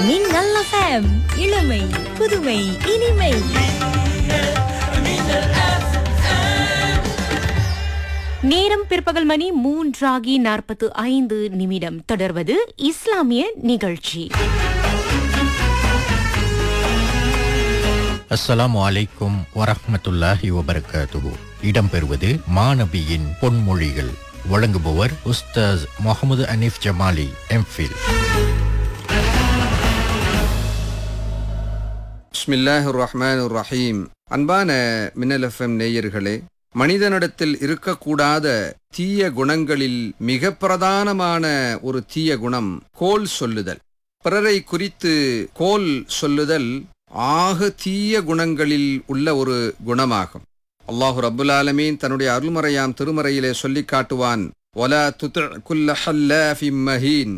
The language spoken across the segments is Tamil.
மின்னல் FM இளமை புதுமை இனிமை நேரம் பிற்பகல் மணி மூன்றாகி நாற்பத்து ஐந்து நிமிடம் தொடர்வது இஸ்லாமிய நிகழ்ச்சி அஸ்ஸலாமு அலைக்கும் வரஹ்மத்துல்லாஹி வபரகாத்துஹு இடம்பெறுவது மாநபியின் பொன்மொழிகள் வழங்குபவர் உஸ்தாஸ் முகமது அனீஃப் ஜமாலி எம்ஃபில் பிஸ்மில்லாஹ் ரஹ்மான் ரஹீம் அன்பான மின்னல் எஃப்எம் நேயர்களே மனிதனிடத்தில் இருக்கக்கூடாத தீய குணங்களில் மிக பிரதானமான ஒரு தீய குணம் கோல் சொல்லுதல் பிறரை குறித்து கோல் சொல்லுதல் ஆக தீய குணங்களில் உள்ள ஒரு குணமாகும் அல்லாஹு ரப்புல் ஆலமீன் தன்னுடைய அருள்மறையாம் திருமறையிலே சொல்லிக் காட்டுவான் ஒலா துத்அ குல்ல ஹல்லாஃபிம் மஹீன்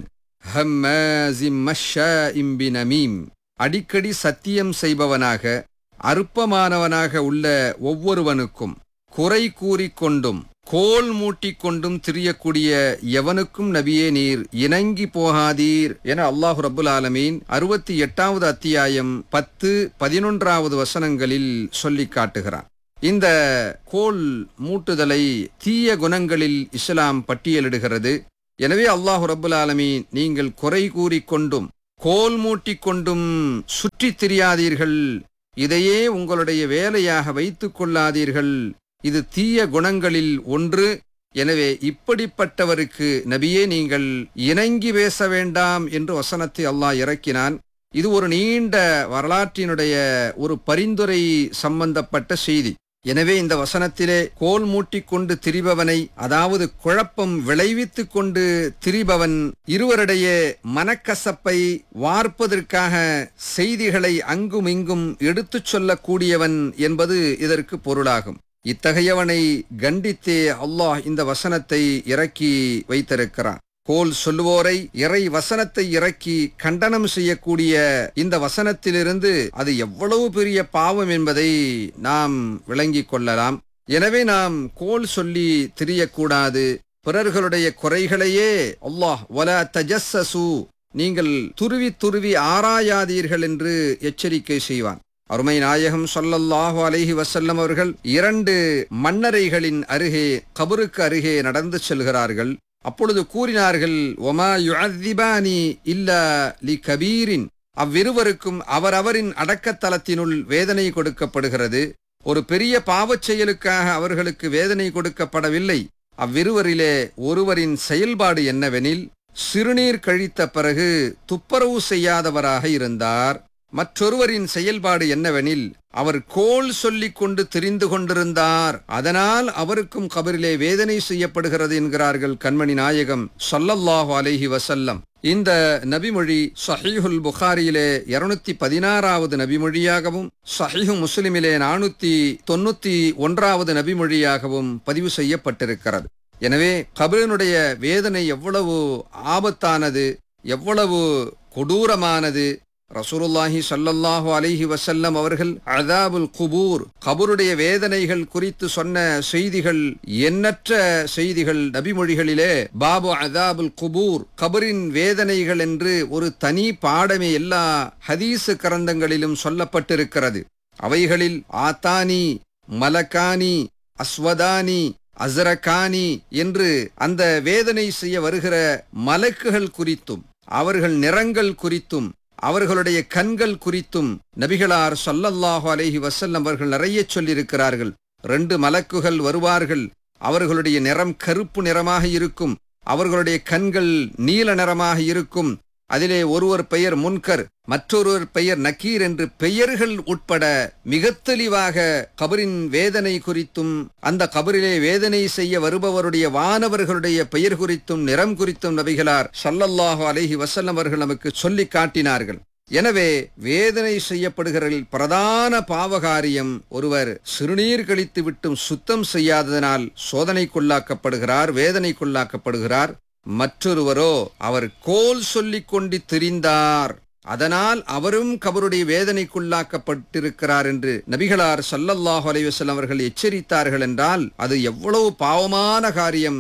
ஹம்மாஸிம் மஷ்ஷாஇம் பினமீம் அடிக்கடி சத்தியம் செய்பவனாக அற்பமானவனாக உள்ள ஒவ்வொருவனுக்கும் குறை கூறிக்கொண்டும் கோல் மூட்டிக்கொண்டும் திரியக்கூடிய எவனுக்கும் நபியே நீர் இணங்கி போகாதீர் என அல்லாஹு ரப்புல் ஆலமீன் அறுபத்தி எட்டாவது அத்தியாயம் பத்து பதினொன்றாவது வசனங்களில் சொல்லிக் காட்டுகிறார் இந்த கோல் மூட்டுதலை தீய குணங்களில் இஸ்லாம் பட்டியலிடுகிறது எனவே அல்லாஹு ரப்புல் ஆலமீன் நீங்கள் குறை கூறிக்கொண்டும் கோல் மூட்டிக்கொண்டும் சுற்றித் திரியாதீர்கள் இதையே உங்களுடைய வேலையாக வைத்துக் கொள்ளாதீர்கள் இது தீய குணங்களில் ஒன்று எனவே இப்படிப்பட்டவருக்கு நபியே நீங்கள் இணங்கி பேச வேண்டாம் என்று வசனத்தை அல்லாஹ் இறக்கினான் இது ஒரு நீண்ட வரலாற்றினுடைய ஒரு பரிந்துரை சம்பந்தப்பட்ட செய்தி எனவே இந்த வசனத்திலே கோல் மூட்டிக்கொண்டு திரிபவனை அதாவது குழப்பம் விளைவித்துக் கொண்டு திரிபவன் இருவரிடையே மனக்கசப்பை வார்ப்பதற்காக செய்திகளை அங்கும் இங்கும் எடுத்துச் சொல்லக்கூடியவன் என்பது இதற்கு பொருளாகும் இத்தகையவனை கண்டித்தே அல்லாஹ் இந்த வசனத்தை இறக்கி வைத்திருக்கிறான் கோல் சொல்லுவோரை இறை வசனத்தை இறக்கி கண்டனம் செய்யக்கூடிய இந்த வசனத்திலிருந்து அது எவ்வளவு பெரிய பாவம் என்பதை நாம் விளங்கிக் கொள்ளலாம் எனவே நாம் கோல் சொல்லி திரியக்கூடாது பிறர்களுடைய குறைகளையே அல்லாஹ் வல தஜஸ்ஸசு நீங்கள் துருவி துருவி ஆராயாதீர்கள் என்று எச்சரிக்கை செய்வான் அருமை நாயகம் சொல்லல்லாஹு அலைஹி வசல்லம் அவர்கள் இரண்டு மன்னரைகளின் அருகே கபருக்கு அருகே நடந்து செல்கிறார்கள் அப்பொழுது கூறினார்கள் ஒமா யுஅத்திபானி இல்லா லி கபீரின் அவ்விருவருக்கும் அவரவரின் அடக்கத்தலத்தினுள் வேதனை கொடுக்கப்படுகிறது ஒரு பெரிய பாவச் செயலுக்காக அவர்களுக்கு வேதனை கொடுக்கப்படவில்லை அவ்விருவரிலே ஒருவரின் செயல்பாடு என்னவெனில் சிறுநீர் கழித்த பிறகு துப்புரவு செய்யாதவராக இருந்தார் மற்றொருவரின் செயல்பாடு என்னவெனில் அவர் கோல் சொல்லிக் கொண்டு திரிந்து கொண்டிருந்தார் அதனால் அவருக்கும் கபரிலே வேதனை செய்யப்படுகிறது என்கிறார்கள் கண்மணி நாயகம் சொல்லல்லாஹு அலைஹி வசல்லம் இந்த நபிமொழி சஹீஹுல் புகாரியிலே இருநூத்தி பதினாறாவது நபிமொழியாகவும் சஹீஹு முஸ்லிமிலே நானூத்தி தொண்ணூத்தி ஒன்றாவது நபிமொழியாகவும் பதிவு செய்யப்பட்டிருக்கிறது எனவே கபரினுடைய வேதனை எவ்வளவு ஆபத்தானது எவ்வளவு கொடூரமானது ரசூலுல்லாஹி ஸல்லல்லாஹு அலைஹி வஸல்லம் அவர்கள் அதாபுல் குபூர் கபருடைய வேதனைகள் குறித்து சொன்ன செய்திகள் எண்ணற்ற செய்திகள் நபிமொழிகளிலே பாபு அதாபுல் குபூர் கபரின் வேதனைகள் என்று ஒரு தனி பாடமே எல்லா ஹதீசு கரந்தங்களிலும் சொல்லப்பட்டிருக்கிறது அவைகளில் ஆத்தானி மலக்கானி அஸ்வதானி அசரகானி என்று அந்த வேதனை செய்ய வருகிற மலக்குகள் குறித்தும் அவர்கள் நிறங்கள் குறித்தும் அவர்களுடைய கண்கள் குறித்தும் நபிகளார் சொல்லல்லாஹு அலைஹி வசல்லம் அவர்கள் நிறைய சொல்லியிருக்கிறார்கள் ரெண்டு மலக்குகள் வருவார்கள் அவர்களுடைய நிறம் கருப்பு நிறமாக இருக்கும் அவர்களுடைய கண்கள் நீல நிறமாக இருக்கும் அதிலே ஒருவர் பெயர் முன்கர் மற்றொருவர் பெயர் நக்கீர் என்று பெயர்கள் உட்பட மிக தெளிவாக கபரின் வேதனை குறித்தும் அந்த கபரிலே வேதனை செய்ய வருபவருடைய வானவர்களுடைய பெயர் குறித்தும் நிறம் குறித்தும் நபிகளார் சல்லல்லாஹு அலைஹி வசல்லம் அவர்கள் நமக்கு சொல்லி காட்டினார்கள் எனவே வேதனை செய்யப்படுகிற பிரதான பாவகாரியம் ஒருவர் சிறுநீர் கழித்து விட்டும் சுத்தம் செய்யாததனால் சோதனைக்குள்ளாக்கப்படுகிறார் வேதனைக்குள்ளாக்கப்படுகிறார் மற்றொருவரோ அவர் கோல் சொல்லிக் கொண்டு திரிந்தார் அதனால் அவரும் கபருடைய வேதனைக்குள்ளாக்கப்பட்டிருக்கிறார் என்று நபிகளார் சல்லல்லாஹு அலைஹி வஸல்லம் அவர்கள் எச்சரித்தார்கள் என்றால் அது எவ்வளவு பாவமான காரியம்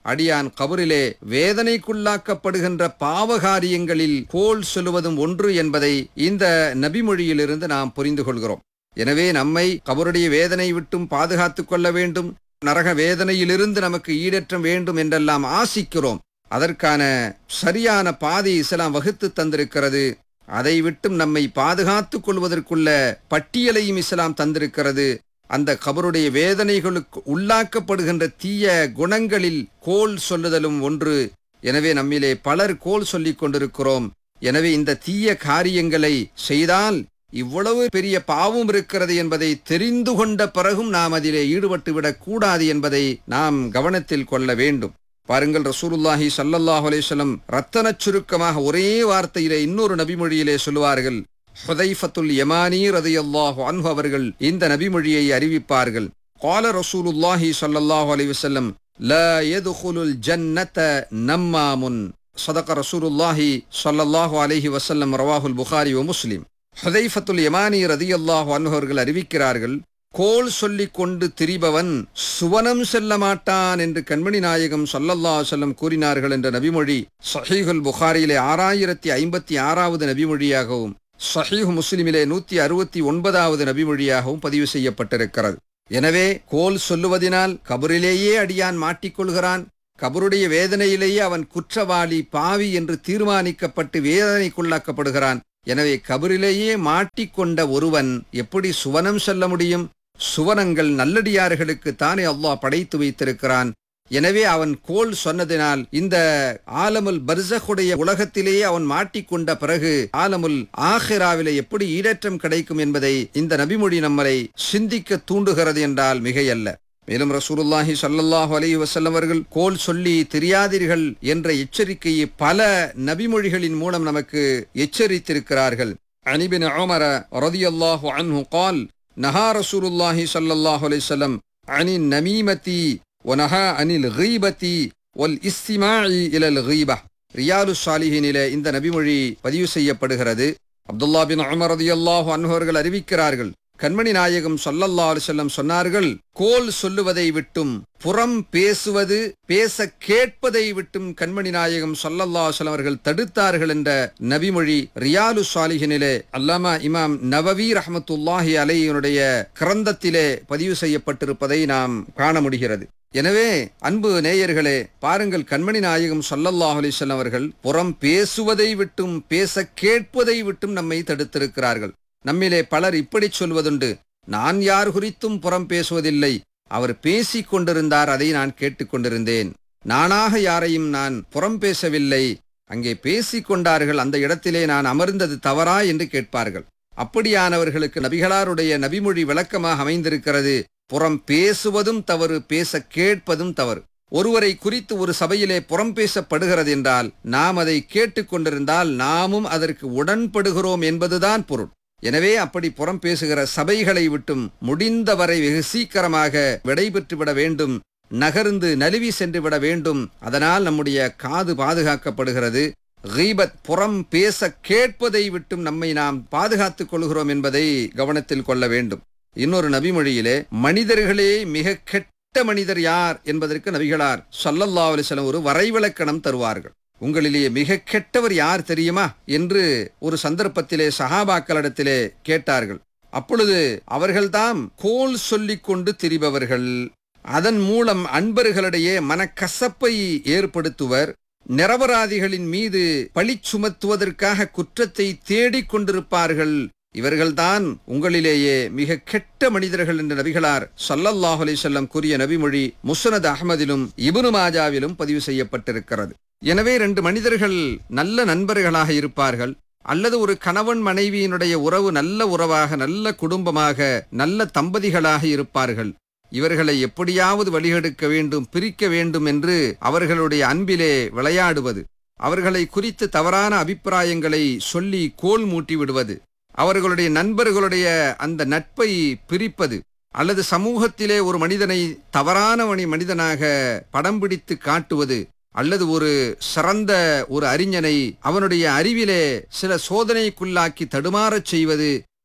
அடியான் கபரிலே வேதனைக்குள்ளாக்கப்படுகின்ற பாவகாரியங்களில் கோல் சொல்லுவதும் ஒன்று என்பதை இந்த நபிமொழியிலிருந்து நாம் புரிந்து கொள்கிறோம் எனவே நம்மை கபருடைய வேதனை விட்டும் பாதுகாத்துக் கொள்ள வேண்டும் நரக வேதனையிலிருந்து நமக்கு ஈடேற்றம் வேண்டும் என்றெல்லாம் ஆசிக்கிறோம் அதற்கான சரியான பாதை இஸ்லாம் வகுத்து தந்திருக்கிறது அதை விட்டும் நம்மை பாதுகாத்துக் கொள்வதற்குள்ள பட்டியலையும் இஸ்லாம் தந்திருக்கிறது அந்த கபருடைய வேதனைகளுக்கு உள்ளாக்கப்படுகின்ற தீய குணங்களில் கோல் சொல்லுதலும் ஒன்று எனவே நம்மிலே பலர் கோல் சொல்லிக் கொண்டிருக்கிறோம் எனவே இந்த தீய காரியங்களை செய்தால் இவ்வளவு பெரிய பாவம் இருக்கிறது என்பதை தெரிந்து கொண்ட பிறகும் நாம் அதிலே ஈடுபட்டு விடக் கூடாது என்பதை நாம் கவனத்தில் கொள்ள வேண்டும் பாருங்கள் ரசூலுல்லாஹி ஸல்லல்லாஹு அலைஹி வஸல்லம் ரத்தனச் சுருக்கமாக ஒரே வார்த்தையிலே இன்னொரு நபிமொழியிலே சொல்லுவார்கள் ஹுதைஃபத்துல் யமானி ரதியல்லாஹு அன்ஹு அவர்கள் இந்த நபிமொழியை அறிவிப்பார்கள் قال رسول الله صلى الله عليه وسلم لا يدخل الجنة نمام صدق رسول الله صلى الله عليه وسلم رواه البخاري ومسلم ஹுதைஃபத்துல் யமானி ரதியல்லாஹு அன்ஹு அவர்கள் அறிவிக்கிறார்கள் கோல் சொல்லிக் கொண்டு திரிபவன் சுவனம் செல்ல மாட்டான் என்று கண்மணி நாயகம் ஸல்லல்லாஹு அலைஹி வஸல்லம் கூறினார்கள் என்ற நபிமொழி சஹீஹுல் புகாரியிலே ஆறாயிரத்தி ஐம்பத்தி ஆறாவது நபிமொழியாகவும் சஹீஹ் முஸ்லிமிலே நூத்தி அறுபத்தி ஒன்பதாவது நபிமொழியாகவும் பதிவு செய்யப்பட்டிருக்கிறது எனவே கோல் சொல்லுவதினால் கபரிலேயே அடியான் மாட்டிக்கொள்கிறான் கபருடைய வேதனையிலேயே அவன் குற்றவாளி பாவி என்று தீர்மானிக்கப்பட்டு வேதனைக்குள்ளாக்கப்படுகிறான் எனவே கபரிலேயே மாட்டிக்கொண்ட ஒருவன் எப்படி சுவனம் செல்ல முடியும் சுவனங்கள் நல்லடியார்களுக்கு தானே அல்லாஹ் படைத்து வைத்திருக்கிறான் எனவே அவன் கோல் சொன்னதினால் இந்த ஆலமுல் பர்சகுடைய உலகத்திலேயே அவன் மாட்டிக்கொண்ட பிறகு ஆலமுல் ஆஹிராவிலே எப்படி ஈடேற்றம் கிடைக்கும் என்பதை இந்த நபிமொழி நம்மளை சிந்திக்க தூண்டுகிறது என்றால் மிகையல்ல மேலும் ரசூலுல்லாஹி ஸல்லல்லாஹு அலைஹி வஸல்லம் அவர்கள் கோல் சொல்லி தெரியாதீர்கள் என்ற எச்சரிக்கையை பல நபிமொழிகளின் மூலம் நமக்கு எச்சரித்திருக்கிறார்கள் அனிபின் உமர ரதியல்லாஹு அன்ஹு قال نهى رسول الله صلى الله عليه وسلم عن النميمة ونهى عن الغيبة والاستماع إلى الغيبة ரியாலு சாலிஹினிலே இந்த நபிமொழி பதிவு செய்யப்படுகிறது அப்துல்லா பின் உமர் ரதியல்லாஹு அன்ஹு அவர்கள் அறிவிக்கிறார்கள் கண்மணி நாயகம் ஸல்லல்லாஹு அலைஹி வஸல்லம் சொன்னார்கள் கோல் சொல்லுவதை விட்டும் புறம் பேசுவது பேச கேட்பதை விட்டும் கண்மணி நாயகம் ஸல்லல்லாஹு அலைஹி வஸல்லம் அவர்கள் தடுத்தார்கள் என்ற நபிமொழி ரியாலு சாலிஹினிலே அல்லாமா இமாம் நவவி ரஹமத்துல்லாஹி அலையினுடைய கிரந்தத்திலே பதிவு செய்யப்பட்டிருப்பதை நாம் காண முடிகிறது எனவே அன்பு நேயர்களே பாருங்கள் கண்மணி நாயகம் ஸல்லல்லாஹு அலைஹி வஸல்லம் அவர்கள் புறம் பேசுவதை விட்டும் பேச கேட்பதை விட்டும் நம்மை தடுத்திருக்கிறார்கள் நம்மிலே பலர் இப்படி சொல்வதுண்டு நான் யார் குறித்தும் புறம் பேசுவதில்லை அவர் பேசிக் கொண்டிருந்தார் அதை நான் கேட்டுக்கொண்டிருந்தேன் நானாக யாரையும் நான் புறம் பேசவில்லை அங்கே பேசிக் கொண்டார்கள் அந்த இடத்திலே நான் அமர்ந்தது தவறா என்று கேட்பார்கள் அப்படியானவர்களுக்கு நபிகளாருடைய நபிமொழி விளக்கமாக அமைந்திருக்கிறது புறம் பேசுவதும் தவறு பேச கேட்பதும் தவறு ஒருவரை குறித்து ஒரு சபையிலே புறம் பேசப்படுகிறது என்றால் நாம் அதை கேட்டுக்கொண்டிருந்தால் நாமும் அதற்கு உடன்படுகிறோம் என்பதுதான் பொருள் எனவே அப்படி புறம் பேசுகிற சபைகளை விட்டும் முடிந்தவரை வெகு சீக்கிரமாக விடைபெற்று விட வேண்டும் நகர்ந்து நழுவி சென்று விட வேண்டும் அதனால் நம்முடைய காது பாதுகாக்கப்படுகிறது கீபத் புறம் பேச கேட்பதை விட்டும் நம்மை நாம் பாதுகாத்துக் கொள்கிறோம் என்பதை கவனத்தில் கொள்ள வேண்டும் இன்னொரு நபிமொழியிலே மனிதர்களே மிக கெட்ட மனிதர் யார் என்பதற்கு நபிகளார் ஸல்லல்லாஹு அலைஹி வஸல்லம் ஒரு வரைவிலக்கணம் தருவார்கள் உங்களிலேயே மிக கெட்டவர் யார் தெரியுமா என்று ஒரு சந்தர்ப்பத்திலே சஹாபாக்களிடத்திலே கேட்டார்கள் அப்பொழுது அவர்கள்தாம் கோல் சொல்லிக் கொண்டு திரிபவர்கள் அதன் மூலம் அன்பர்களிடையே மனக்கசப்பை ஏற்படுத்துவர் நிரபராதிகளின் மீது பழி சுமத்துவதற்காக குற்றத்தை தேடிக் கொண்டிருப்பார்கள் இவர்கள்தான் உங்களிலேயே மிக கெட்ட மனிதர்கள் என்ற நபிகளார் ஸல்லல்லாஹு அலைஹி வஸல்லம் கூறிய நபிமொழி முஸ்னத் அஹ்மதிலும் இப்னு மாஜாவிலும் பதிவு செய்யப்பட்டிருக்கிறது எனவே ரெண்டு மனிதர்கள் நல்ல நண்பர்களாக இருப்பார்கள் அல்லது ஒரு கணவன் மனைவியினுடைய உறவு நல்ல உறவாக நல்ல குடும்பமாக நல்ல தம்பதிகளாக இருப்பார்கள் இவர்களை எப்படியாவது வழிகெடுக்க வேண்டும் பிரிக்க வேண்டும் என்று அவர்களுடைய அன்பிலே விளையாடுவது அவர்களை குறித்து தவறான அபிப்பிராயங்களை சொல்லி கோல் மூட்டி விடுவது அவர்களுடைய நண்பர்களுடைய அந்த நட்பை பிரிப்பது அல்லது சமூகத்திலே ஒரு மனிதனை தவறான மணி மனிதனாக படம் பிடித்து காட்டுவது அல்லது ஒரு சிறந்த ஒரு அறிஞனை அவனுடைய அறிவிலே சில சோதனைக்குள்ளாக்கி தடுமாறச் செய்வது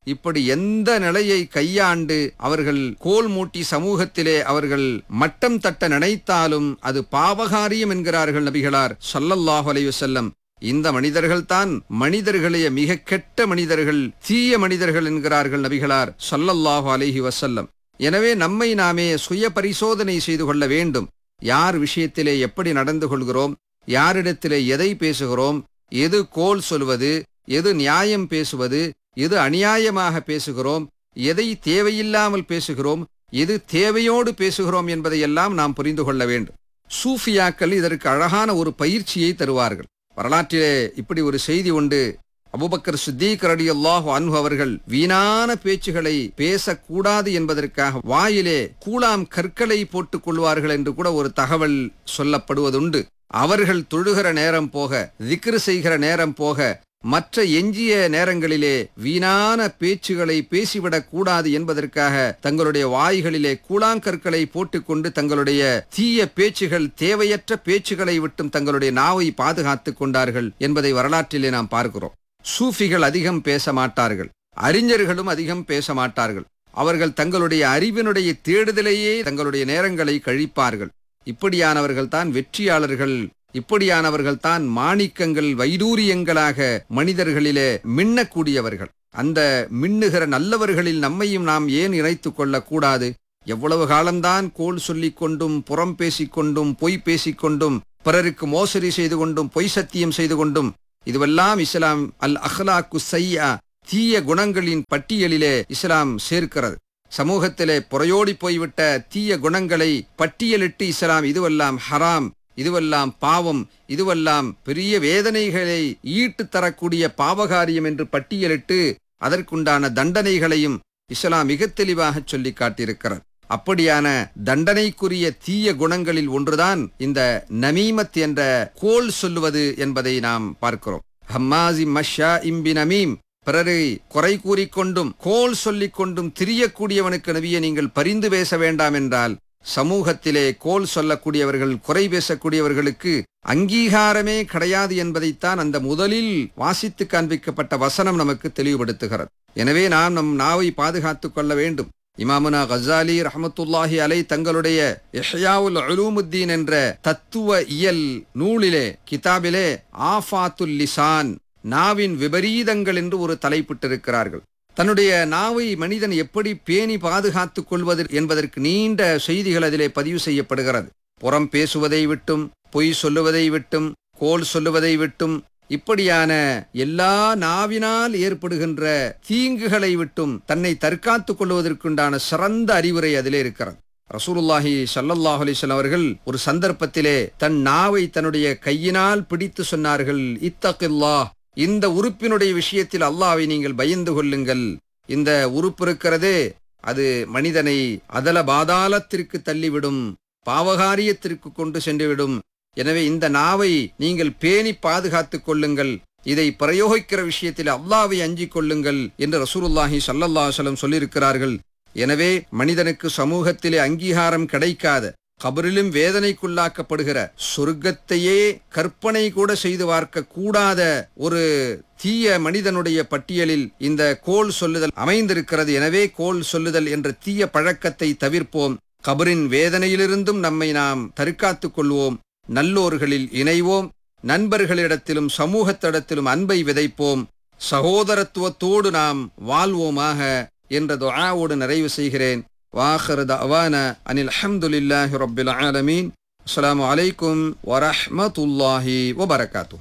இப்படி எந்த நிலையை கையாண்டு அவர்கள் கோல் மூட்டி சமூகத்திலே அவர்கள் மட்டம் தட்ட நினைத்தாலும் அது பாவகாரியம் என்கிறார்கள் நபிகளார் ஸல்லல்லாஹு அலைஹி வஸல்லம் இந்த மனிதர்கள்தான் மனிதர்களைய மிக கெட்ட மனிதர்கள் தீய மனிதர்கள் என்கிறார்கள் நபிகளார் ஸல்லல்லாஹு அலைஹி வஸல்லம் எனவே நம்மை நாமே சுய பரிசோதனை செய்து கொள்ள வேண்டும் யார் விஷயத்திலே எப்படி நடந்து கொள்கிறோம் யாரிடத்திலே எதை பேசுகிறோம் எது கோல் சொல்வது எது நியாயம் பேசுவது எது அநியாயமாக பேசுகிறோம் எதை தேவையில்லாமல் பேசுகிறோம் எது தேவையோடு பேசுகிறோம் என்பதையெல்லாம் நாம் புரிந்து கொள்ள வேண்டும் சூஃபியாக்கள் இதற்கு அழகான ஒரு பயிற்சியை தருவார்கள் வரலாற்றிலே இப்படி ஒரு செய்தி உண்டு அபுபக்கர் சித்திக் ரலியல்லாஹு அன்ஹு அவர்கள் வீணான பேச்சுகளை பேசக்கூடாது என்பதற்காக வாயிலே கூழாம் கற்களை போட்டுக் கொள்வார்கள் என்று கூட ஒரு தகவல் சொல்லப்படுவதுண்டு அவர்கள் தொழுகிற நேரம் போக திக்ரு செய்கிற நேரம் போக மற்ற எஞ்சிய நேரங்களிலே வீணான பேச்சுகளை பேசிவிடக் கூடாது என்பதற்காக தங்களுடைய வாய்களிலே கூழாங்கற்களை போட்டுக்கொண்டு தங்களுடைய தீய பேச்சுகள் தேவையற்ற பேச்சுகளை விட்டும் தங்களுடைய நாவை பாதுகாத்துக் கொண்டார்கள் என்பதை வரலாற்றிலே நாம் பார்க்கிறோம் சூஃபிகள் அதிகம் பேச மாட்டார்கள் அறிஞர்களும் அதிகம் பேச மாட்டார்கள் அவர்கள் தங்களுடைய அறிவினுடைய தேடுதலையே தங்களுடைய நேரங்களை கழிப்பார்கள் இப்படியானவர்கள் தான் வெற்றியாளர்கள் இப்படியானவர்கள் தான் மாணிக்கங்கள் வைடூரியங்களாக மனிதர்களிலே மின்னக்கூடியவர்கள் அந்த மின்னுகிற நல்லவர்களில் நம்மையும் நாம் ஏன் இணைத்துக் கொள்ளக்கூடாது எவ்வளவு காலம்தான் கோல் சொல்லிக் கொண்டும் புறம் பேசிக் கொண்டும் பொய் பேசிக் கொண்டும் பிறருக்கு மோசடி செய்து கொண்டும் பொய் சத்தியம் செய்து கொண்டும் இதுவெல்லாம் இஸ்லாம் அல் அஹ்லாக்கு சையா தீய குணங்களின் பட்டியலிலே இஸ்லாம் சேர்க்கிறது சமூகத்திலே புறையோடி போய்விட்ட தீய குணங்களை பட்டியலிட்டு இஸ்லாம் இதுவெல்லாம் ஹராம் இதுவெல்லாம் பாவம் இதுவெல்லாம் பெரிய வேதனைகளை ஈட்டு தரக்கூடிய பாவகாரியம் என்று பட்டியலிட்டு அதற்குண்டான தண்டனைகளையும் இஸ்லாம் மிக தெளிவாக சொல்லி காட்டியிருக்கிறது அப்படியான தண்டனைக்குரிய தீய குணங்களில் ஒன்றுதான் இந்த நமீமத் என்ற கோல் சொல்லுவது என்பதை நாம் பார்க்கிறோம் ஹம்மாசி மஷா இம்பி நமீம் பிறரை குறை கூறிக்கொண்டும் கோல் சொல்லிக் கொண்டும் திரியக்கூடியவனுக்கு நபியை நீங்கள் பரிந்து பேச வேண்டாம் என்றால் சமூகத்திலே கோல் சொல்லக்கூடியவர்கள் குறை பேசக்கூடியவர்களுக்கு அங்கீகாரமே கிடையாது என்பதைத்தான் அந்த முதலில் வாசித்து காண்பிக்கப்பட்ட வசனம் நமக்கு தெளிவுபடுத்துகிறது எனவே நாம் நம் நாவை பாதுகாத்துக் கொள்ள வேண்டும் இமாமுனா கசாலி ரஹமத்துல்லாஹி அலை தங்களுடைய இஹ்யாவுல் உலூமுத்தீன் என்ற தத்துவ இயல் நூலிலே கிதாபிலே ஆஃபாத்துல் லிசான் நாவின் விபரீதங்கள் என்று ஒரு தலைப்பிட்டிருக்கிறார்கள் தன்னுடைய நாவை மனிதன் எப்படி பேணி பாதுகாத்துக் கொள்வது என்பதற்கு நீண்ட செய்திகள் அதிலே பதிவு செய்யப்படுகிறது புறம் பேசுவதை விட்டும் பொய் சொல்லுவதை விட்டும் கோல் சொல்லுவதை விட்டும் இப்படியான எல்லா நாவினால் ஏற்படுகின்ற தீங்குகளை விட்டும் தன்னை தற்காத்துக் கொள்வதற்குண்டான சிறந்த அறிவுரை அதிலே இருக்கிறது ரசூலுல்லாஹி ஸல்லல்லாஹு அலைஹி வஸல்லம் அவர்கள் ஒரு சந்தர்ப்பத்திலே தன் நாவை தன்னுடைய கையினால் பிடித்து சொன்னார்கள் இத்தகில்லாஹ் இந்த உறுப்பினுடைய விஷயத்தில் அல்லாவை நீங்கள் பயந்து கொள்ளுங்கள் இந்த உறுப்பு இருக்கிறதே அது மனிதனை அதல பாதாளத்திற்கு தள்ளிவிடும் பாவகாரியத்திற்கு கொண்டு சென்றுவிடும் எனவே இந்த நாவை நீங்கள் பேணி பாதுகாத்துக் கொள்ளுங்கள் இதை பிரயோகிக்கிற விஷயத்தில் அல்லாவை அஞ்சிக் கொள்ளுங்கள் என்று ரசூலுல்லாஹி ஸல்லல்லாஹு அலைஹி வஸல்லம் சொல்லியிருக்கிறார்கள் எனவே மனிதனுக்கு சமூகத்திலே அங்கீகாரம் கிடைக்காத கபரிலும் வேதனைக்குள்ளாக்கப்படுகிற சொர்க்கத்தையே கற்பனை கூட செய்து பார்க்க கூடாத ஒரு தீய மனிதனுடைய பட்டியலில் இந்த கோல் சொல்லுதல் அமைந்திருக்கிறது எனவே கோல் சொல்லுதல் என்ற தீய பழக்கத்தை தவிர்ப்போம் கபரின் வேதனையிலிருந்தும் நம்மை நாம் தற்காத்துக் கொள்வோம் நல்லோர்களில் இணைவோம் நண்பர்களிடத்திலும் சமூகத்திடத்திலும் அன்பை விதைப்போம் சகோதரத்துவத்தோடு நாம் வாழ்வோமாக என்ற துஆவோடு நிறைவு செய்கிறேன் வாஹர் தவான அனில் அஹமதுல்லாஹி ரப்பில் ஆலமீன் அஸ்ஸலாமு அலைக்கும் வரஹ்மத்துல்லாஹி வபரகாத்து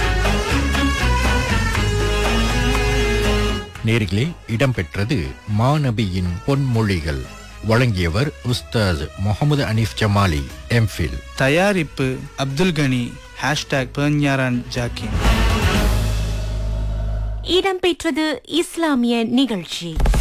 நேர்களே இடம்பெற்றது மாநபியின் பொன்மொழிகள் வழங்கியவர் உஸ்தாஸ் முகமது அனீஃப் ஜமாலி எம்ஃபில் தயாரிப்பு அப்துல் கனி ஹேஷ்டாக் பெர்ஞாரான் ஜாக்கின் இடம்பெற்றது இஸ்லாமிய நிகழ்ச்சி